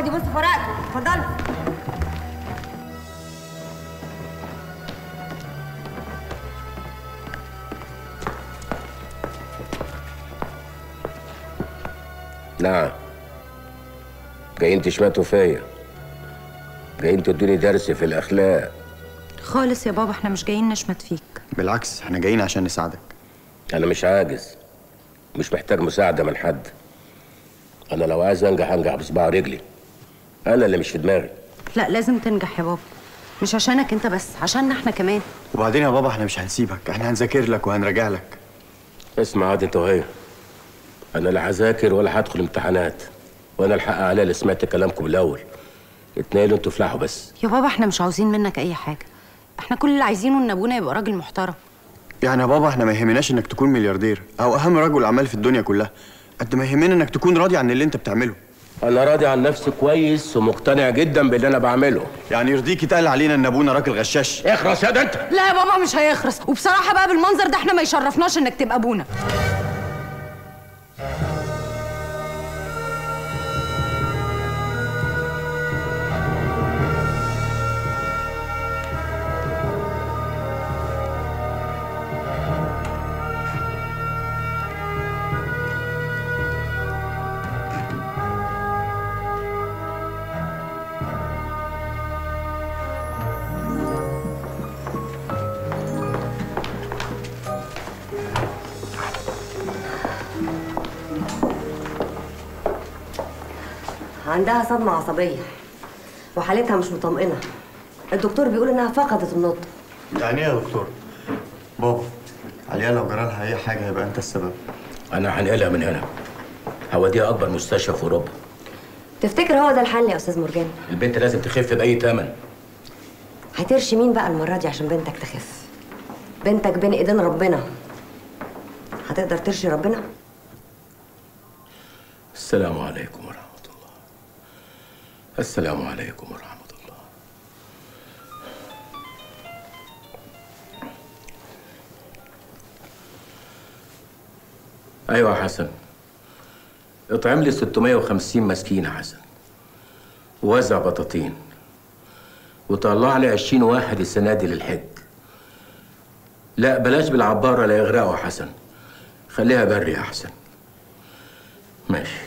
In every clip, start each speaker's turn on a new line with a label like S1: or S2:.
S1: واحد يبص في ورقته اتفضلوا
S2: نعم جايين تشمتوا فيا جايين تدوني درس في الاخلاق
S3: خالص يا بابا احنا مش جايين نشمت فيك
S4: بالعكس احنا جايين عشان نساعدك
S2: انا مش عاجز مش محتاج مساعده من حد انا لو عايز انجح انجح بصباع رجلي انا اللي مش في دماغي
S3: لا لازم تنجح يا بابا مش عشانك انت بس عشاننا احنا كمان
S4: وبعدين يا بابا احنا مش هنسيبك احنا هنذاكر لك وهنراجع لك
S2: اسمع عاد انت وهي انا لا هذاكر ولا هدخل امتحانات وانا الحق عليا اللي سمعت كلامكم الاول اتنقلوا انتوا افلحوا بس
S3: يا بابا احنا مش عاوزين منك اي حاجه احنا كل اللي عايزينه ان ابونا يبقى راجل محترم
S4: يعني يا بابا احنا ما يهمناش انك تكون ملياردير او اهم رجل اعمال في الدنيا كلها قد ما يهمنا انك تكون راضي عن اللي انت بتعمله
S2: انا راضي عن نفسي كويس ومقتنع جدا باللي انا بعمله
S4: يعني يرضيك يتقال علينا ان ابونا راجل غشاش
S2: اخرس يا ده انت
S3: لا يا بابا مش هيخرس وبصراحه بقى بالمنظر ده احنا ما يشرفناش انك تبقى ابونا
S1: عندها صدمة عصبية وحالتها مش مطمئنة الدكتور بيقول انها فقدت النطق
S4: يعني ايه يا دكتور بابا عليا لو جرالها اي حاجه يبقى انت السبب
S2: انا هنقلها من هنا هوديها اكبر مستشفى في اوروبا
S1: تفتكر هو ده الحل يا استاذ مرجان
S2: البنت لازم تخف باي ثمن
S1: هترشي مين بقى المرة دي عشان بنتك تخف بنتك بين ايدين ربنا هتقدر ترشي ربنا
S2: السلام عليكم ورحمه الله السلام عليكم ورحمه الله ايوه يا حسن اطعم لي 650 مسكين يا حسن ووزع بطاطين وطلع لي 20 واحد السنه دي للحج لا بلاش بالعباره لا يغرقوا يا حسن خليها بري يا حسن ماشي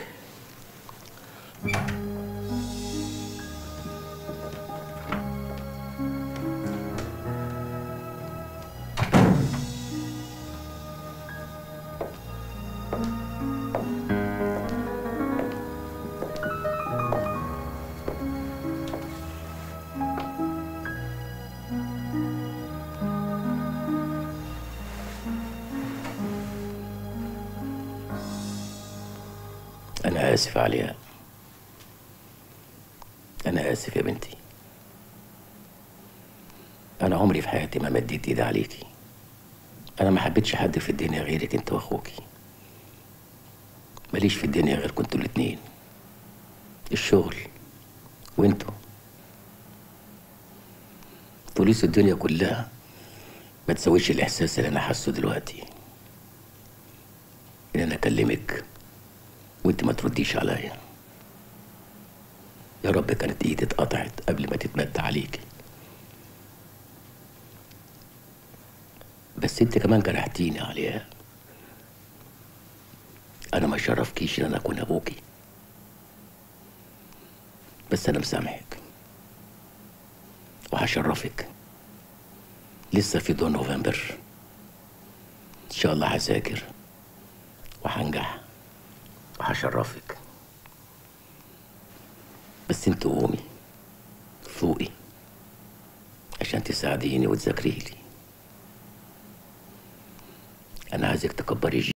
S2: أنا آسف عليها أنا آسف يا بنتي أنا عمري في حياتي ما مديت إيدي عليكي أنا ما حبيتش حد في الدنيا غيرك أنت وأخوكي ماليش في الدنيا غير كنتوا الاتنين الشغل وانتوا فلوس الدنيا كلها ما تسويش الإحساس اللي أنا حاسه دلوقتي إن أنا أكلمك وانت ما ترديش عليا يا رب كانت ايدي اتقطعت قبل ما تتمد عليك بس انت كمان جرحتيني عليها انا ما شرفكيش ان انا اكون ابوكي بس انا مسامحك وهشرفك لسه في دون نوفمبر ان شاء الله هذاكر وهنجح وهشرفك بس انت قومي فوقي عشان تساعديني وتذاكري لي انا عايزك تكبري